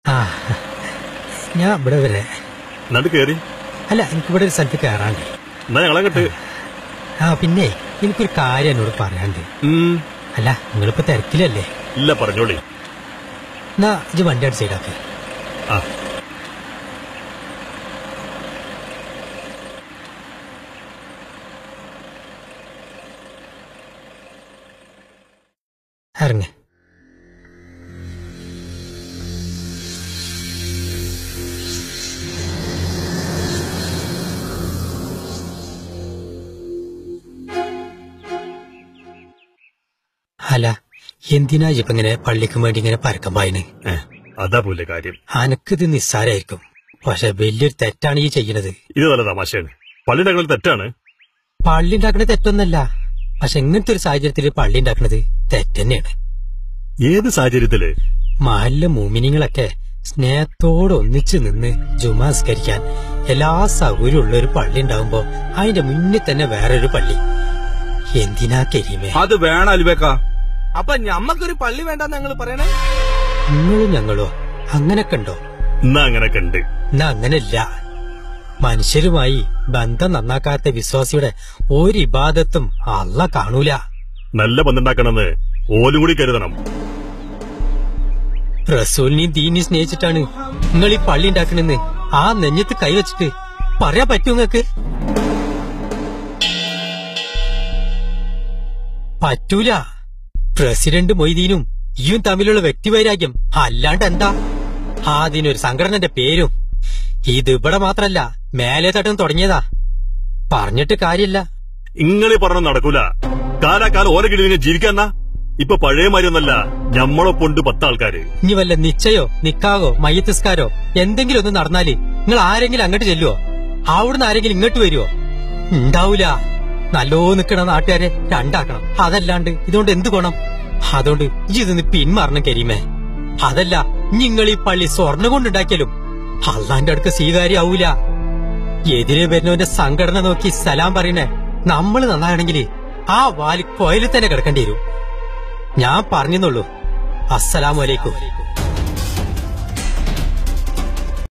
ആ ഞാൻ ഇവിടെ വരെ എന്നിട്ട് കേറി അല്ല എനിക്കിവിടെ ഒരു സ്ഥലത്ത് കയറാണ്ട് എന്നാ ഞങ്ങളങ്ങട്ട് ആ പിന്നെ എനിക്കൊരു കാര്യം എന്നോട് പറയാണ്ട് ഉം, അല്ല നിങ്ങളിപ്പോ തിരക്കിലല്ലേ ഇല്ല പറഞ്ഞോളി എന്നാ ഇത് വണ്ടി അടിച്ച് സൈഡാക്ക് ആ ഇറങ്ങ് അല്ല എന്തിനാ ഇപ്പൊ ഇങ്ങനെ പള്ളിക്കും വേണ്ടി ഇങ്ങനെ പരക്കം പായണ് ഏ, അതാ പോലെ കാര്യം അനക്കിത് നിസ്സാരായിരിക്കും പക്ഷെ വലിയൊരു തെറ്റാണ് ഈ ചെയ്യുന്നത് ഇത് നല്ല തമാശയാണ് പള്ളിയുടെ അകങ്ങളിൽ തെറ്റാണ് പള്ളി ഉണ്ടാക്കുന്നത് തെറ്റൊന്നല്ല പക്ഷെ ഇങ്ങനത്തെ ഒരു സാഹചര്യത്തിൽ പള്ളി ഉണ്ടാക്കുന്നത് തെറ്റന്നെയാണ് ഏത് സാഹചര്യത്തില് മഹല്ല മൂമിനിങ്ങളൊക്കെ സ്നേഹത്തോടെ ഒന്നിച്ചു നിന്ന് ജുമാസ്കരിക്കാൻ എല്ലാ സൗകര്യമുള്ള ഒരു പള്ളി ഉണ്ടാവുമ്പോ അതിന്റെ മുന്നിൽ തന്നെ വേറൊരു പള്ളി എന്തിനാ കരീമേ അത് വേണം അൽബേക്ക അപ്പൊ ഞമ്മക്കൊരു പള്ളി വേണ്ടെന്ന് ഞങ്ങൾ പറയണേ നിങ്ങളും ഞങ്ങളോ അങ്ങനൊക്കെ ഉണ്ടോ എന്നാ അങ്ങനൊക്കെ ഉണ്ട് എന്നാ അങ്ങനല്ല മനുഷ്യരുമായി ബന്ധം നന്നാക്കാത്ത വിശ്വാസിയുടെ ഒരു ഇബാദത്തും അല്ല കാണൂല നല്ല ബന്ധുണ്ടാക്കണമെന്ന് ഓലും കൂടി കരുതണം റസൂലിനെയും ദീനി സ്നേഹിച്ചിട്ടാണ് നിങ്ങൾ ഈ പള്ളി ഉണ്ടാക്കണെന്ന് ആ നെഞ്ഞത്ത് കൈവച്ചിട്ട് പറയാൻ പറ്റൂ നിങ്ങക്ക് പറ്റൂല പ്രസിഡന്റ് മൊയ്തീനും ഇയും തമ്മിലുള്ള വ്യക്തിവൈരാഗ്യം അല്ലാണ്ട് എന്താ അതിനൊരു സംഘടനന്റെ പേരും ഇത് ഇവിടെ മാത്രല്ല മേലെ തട്ടും തുടങ്ങിയതാ പറഞ്ഞിട്ട് കാര്യമില്ല ഇങ്ങളീ പറഞ്ഞ നടക്കൂല കാലാകാലം ഓരോ കിഴിഞ്ഞ് ജീവിക്കാന്നാ ഇപ്പൊ പഴയ മാതിരിയൊന്നല്ല ഞമ്മളൊപ്പുണ്ട് പത്താൾക്കാര് ഇനി വല്ല നിശ്ചയോ നിക്കാവോ മയ്യത്തിസ്കാരോ എന്തെങ്കിലും ഒന്ന് നടന്നാല് നിങ്ങൾ ആരെങ്കിലും അങ്ങോട്ട് ചെല്ലുവോ അവിടുന്ന് ആരെങ്കിലും ഇങ്ങോട്ട് വരുവോ ഉണ്ടാവൂല നല്ലോ നിക്കണ നാട്ടുകാരെ രണ്ടാക്കണം അതല്ലാണ്ട് ഇതുകൊണ്ട് എന്ത് ഗുണം അതുകൊണ്ട് ഇജ്ജ് ഇതൊന്ന് പിന്മാറണം കരീമേ അതല്ല നിങ്ങൾ ഈ പള്ളി സ്വർണ്ണം കൊണ്ടുണ്ടാക്കിയാലും അള്ളാന്റെ അടുക്ക് സ്വീകാര്യാവൂല എതിരെ വരുന്നവന്റെ സംഘടന നോക്കി സലാം പറയണേ നമ്മള് നന്നാണെങ്കിൽ ആ വാല് കോയിലിൽ തന്നെ കിടക്കേണ്ടി വരും ഞാൻ പറഞ്ഞെന്നുള്ളൂ അസ്സലാമു അലൈക്കും